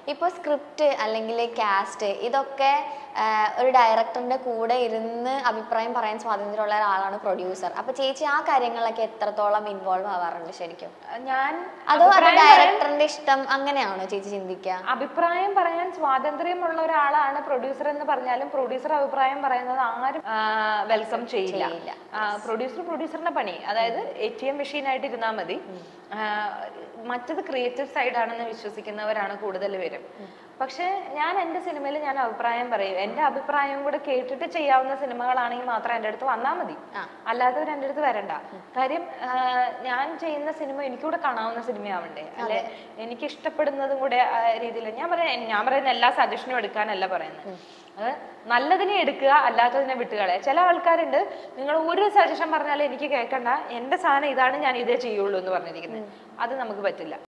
ഇപ്പോൾ സ്ക്രിപ്റ്റ് അല്ലെങ്കിൽ കാസ്റ്റ് ഇതൊക്കെ ആ, ഒരു ഡയറക്ടറിന്റെ കൂടെ ഇരുന്ന് അഭിപ്രായം പറയാൻ സ്വാതന്ത്ര്യമുള്ള ഒരാളാണ് പ്രൊഡ്യൂസർ അപ്പൊ ചേച്ചി ആ കാര്യങ്ങളിലൊക്കെ എത്രത്തോളം ഇൻവോൾവ് ആവാറുണ്ട് ശരിക്കും ഞാൻ അതോ അത് അഭിപ്രായം പറയാൻ- ഡയറക്ടറിന്റെ ഇഷ്ടം അങ്ങനെയാണോ ചേച്ചി ചിന്തിക്കുക അഭിപ്രായം പറയാൻ സ്വാതന്ത്ര്യമുള്ള ഒരാളാണ് പ്രൊഡ്യൂസർ എന്ന് പറഞ്ഞാലും പ്രൊഡ്യൂസർ അഭിപ്രായം പറയുന്നത് ആരും വെൽക്കം ചെയ്യില്ല ചെയ്യില്ല. പ്രൊഡ്യൂസർ പ്രൊഡ്യൂസറിന്റെ പണി അതായത് എ ടി എം മെഷീൻ ആയിട്ട് ഇരുന്നാൽ മതി ആ, മറ്റത് ക്രിയേറ്റീവ് സൈഡാണെന്ന് വിശ്വസിക്കുന്നവരാണ് കൂടുതൽ പേരും പക്ഷെ ഞാൻ എൻ്റെ സിനിമയിൽ ഞാൻ അഭിപ്രായം പറയും എൻ്റെ അഭിപ്രായം കൂടെ കേട്ടിട്ട് ചെയ്യാവുന്ന സിനിമകളാണെങ്കിൽ മാത്രം എൻ്റെ അടുത്ത് വന്നാൽ മതി ആ. അല്ലാത്തവർ എൻ്റെ അടുത്ത് വരണ്ട കാര്യം ആ, ഞാൻ ചെയ്യുന്ന സിനിമ എനിക്കൂടെ കാണാവുന്ന സിനിമയാവണ്ടേ അല്ലെ എനിക്ക് ഇഷ്ടപ്പെടുന്നതും കൂടെ ആ രീതിയിൽ ഞാൻ പറയാം ഞാൻ പറയുന്ന എല്ലാ സജഷനും എടുക്കാനല്ല പറയുന്നത് അത് നല്ലതിനെ എടുക്കുക അല്ലാത്തതിനെ വിട്ടുകളയുക ചില ആൾക്കാരുണ്ട് നിങ്ങൾ ഒരു സജഷൻ പറഞ്ഞാലും എനിക്ക് കേൾക്കണ്ട എൻ്റെ സാധനം ഇതാണ് ഞാൻ ഇതേ ചെയ്യുള്ളൂ എന്ന് പറഞ്ഞിരിക്കുന്നത് അത് നമുക്ക് പറ്റില്ല